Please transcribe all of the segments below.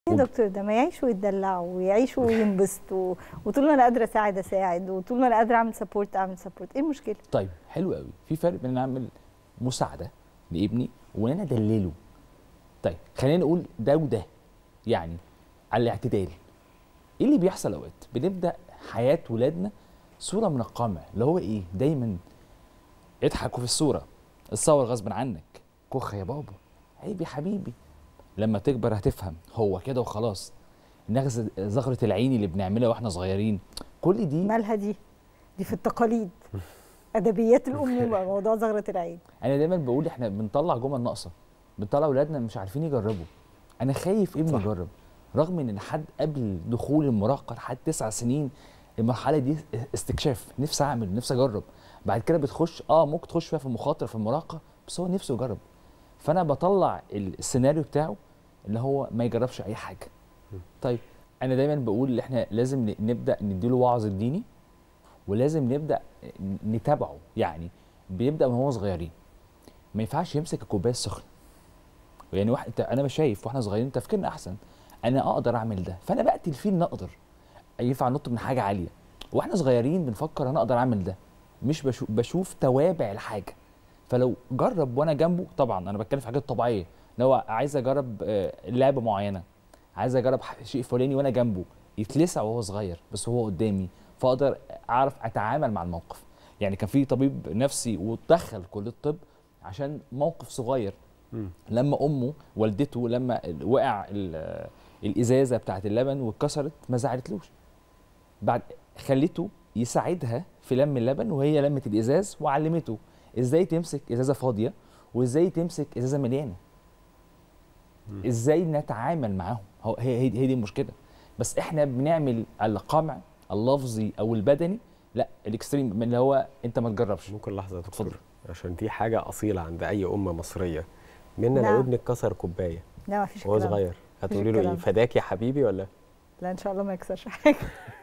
يا دكتور ده ما يعيشوا ويتدلعوا ويعيشوا وينبسطوا وطول ما انا قادره اساعد اساعد وطول ما انا قادره اعمل سبورت اعمل سبورت ايه المشكله؟ طيب حلو قوي في فرق بين ان أنا اعمل مساعده لابني وان انا ادلله طيب خلينا نقول ده وده يعني على الاعتدال ايه اللي بيحصل اوقات بنبدا حياه ولادنا صوره من القمع اللي هو ايه دايما اضحكوا في الصوره اتصور غصب عنك كخ يا بابا عيب يا حبيبي لما تكبر هتفهم هو كده وخلاص نغزه زغره العين اللي بنعملها واحنا صغيرين كل دي مالها دي؟ دي في التقاليد ادبيات الامومه موضوع زغره العين انا دايما بقول احنا بنطلع جمل ناقصه بنطلع اولادنا مش عارفين يجربوا انا خايف ابني صح. يجرب رغم ان لحد قبل دخول المراهقه لحد تسع سنين المرحله دي استكشاف نفسي اعمل نفسي اجرب بعد كده بتخش اه ممكن تخش فيها في المخاطره في المراهقه بس هو نفسه يجرب فانا بطلع السيناريو بتاعه اللي هو ما يجربش اي حاجه طيب انا دايما بقول ان احنا لازم ن- نبدا نديله وعظ ديني ولازم نبدا نتابعه يعني بيبدا من هو صغيرين ما ينفعش يمسك الكوبايه السخنه يعني واحد انت انا مش شايف واحنا صغيرين تفكيرنا احسن انا اقدر اعمل ده فانا بقتل فيه ان اقدر ينفع نط من حاجه عاليه واحنا صغيرين بنفكر انا اقدر اعمل ده مش بشوف, بشوف توابع الحاجه فلو جرب وانا جنبه طبعا انا بتكلم في حاجات طبيعيه لو عايز اجرب آه، لعبه معينه عايز اجرب ح- شيء فلاني وانا جنبه يتلسع وهو صغير بس هو قدامي فاقدر اعرف اتعامل مع الموقف يعني كان في طبيب نفسي ودخل كليه الطب عشان موقف صغير مم. لما امه والدته لما ال- وقع ال- الازازه بتاعت اللبن واتكسرت ما زعلتلوش بعد خليته يساعدها في لم اللبن وهي لمت الازاز وعلمته ازاي تمسك ازازه فاضيه وازاي تمسك ازازه مليانه مم. ازاي نتعامل معاهم هو هي هي هي دي المشكله بس احنا بنعمل القمع اللفظي او البدني لا الاكستريم من اللي هو انت ما تجربش ممكن لحظه يا اتفضل. دكتور عشان دي حاجه اصيله عند اي ام مصريه منا لو نعم. ابنك كسر كوبايه لا ما فيش وهو الكلام ده. صغير هتقولي له الكلام ايه ده. فداك يا حبيبي ولا لا ان شاء الله ما يكسرش حاجه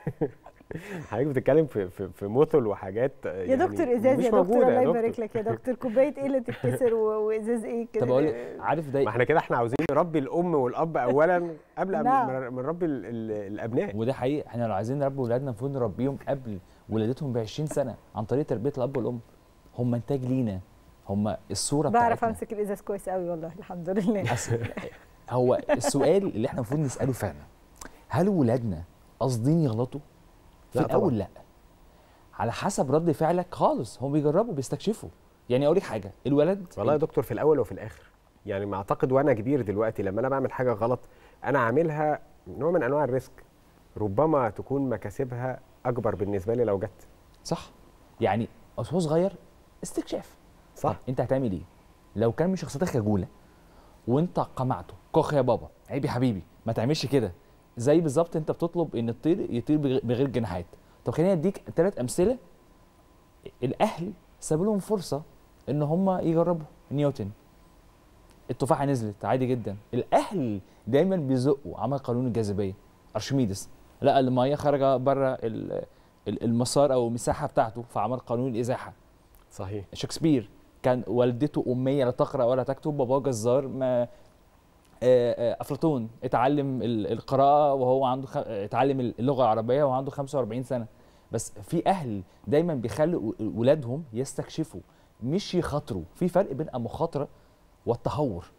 حضرتك بتتكلم في في, في مثل وحاجات يا يعني دكتور ازاز مش يا دكتور موجودة الله يا يبارك دكتور. لك يا دكتور كوبايه ايه اللي تتكسر و- وازاز ايه كده طب اقول لك عارف ده ما احنا كده احنا عاوزين نربي الام والاب اولا قبل نعم. ما ما نربي ال- ال- الابناء وده حقيقي احنا لو عايزين نربي ولادنا المفروض نربيهم قبل ولادتهم ب 20 سنه عن طريق تربيه الاب والام هم انتاج لينا هم الصوره بعرف بتاعتنا امسك الازاز كويس قوي والله الحمد لله أس... هو السؤال اللي احنا المفروض نساله فعلا هل ولادنا قاصدين يغلطوا؟ في لا الاول طبعاً. لا على حسب رد فعلك خالص هم بيجربوا بيستكشفوا يعني اقول لك حاجه الولد والله يا دكتور في الاول وفي الاخر يعني ما اعتقد وانا كبير دلوقتي لما انا بعمل حاجه غلط انا عاملها نوع من انواع الريسك ربما تكون مكاسبها اكبر بالنسبه لي لو جت صح يعني أصل هو صغير استكشاف صح طب انت هتعمل ايه؟ لو كان من شخصيتك خجوله وانت قمعته كخ يا بابا عيب يا حبيبي ما تعملش كده زي بالظبط انت بتطلب ان الطير يطير بغ- بغير جناحات طب خليني اديك ثلاث امثله الاهل سابوا لهم فرصه ان هم يجربوا نيوتن التفاحه نزلت عادي جدا الاهل دايما بيزقوا عمل قانون الجاذبيه ارشميدس لقى الميه خارجه بره ال- ال- المسار او المساحه بتاعته فعمل قانون الازاحه صحيح شكسبير كان والدته أمية لا تقرأ ولا تكتب باباه جزار ما آه، آه، أفلاطون اتعلم ال- القراءة وهو عنده خ... آه، اتعلم اللغة العربية وهو عنده 45 سنة بس في أهل دايما بيخلوا و- ولادهم يستكشفوا مش يخاطروا في فرق بين المخاطرة والتهور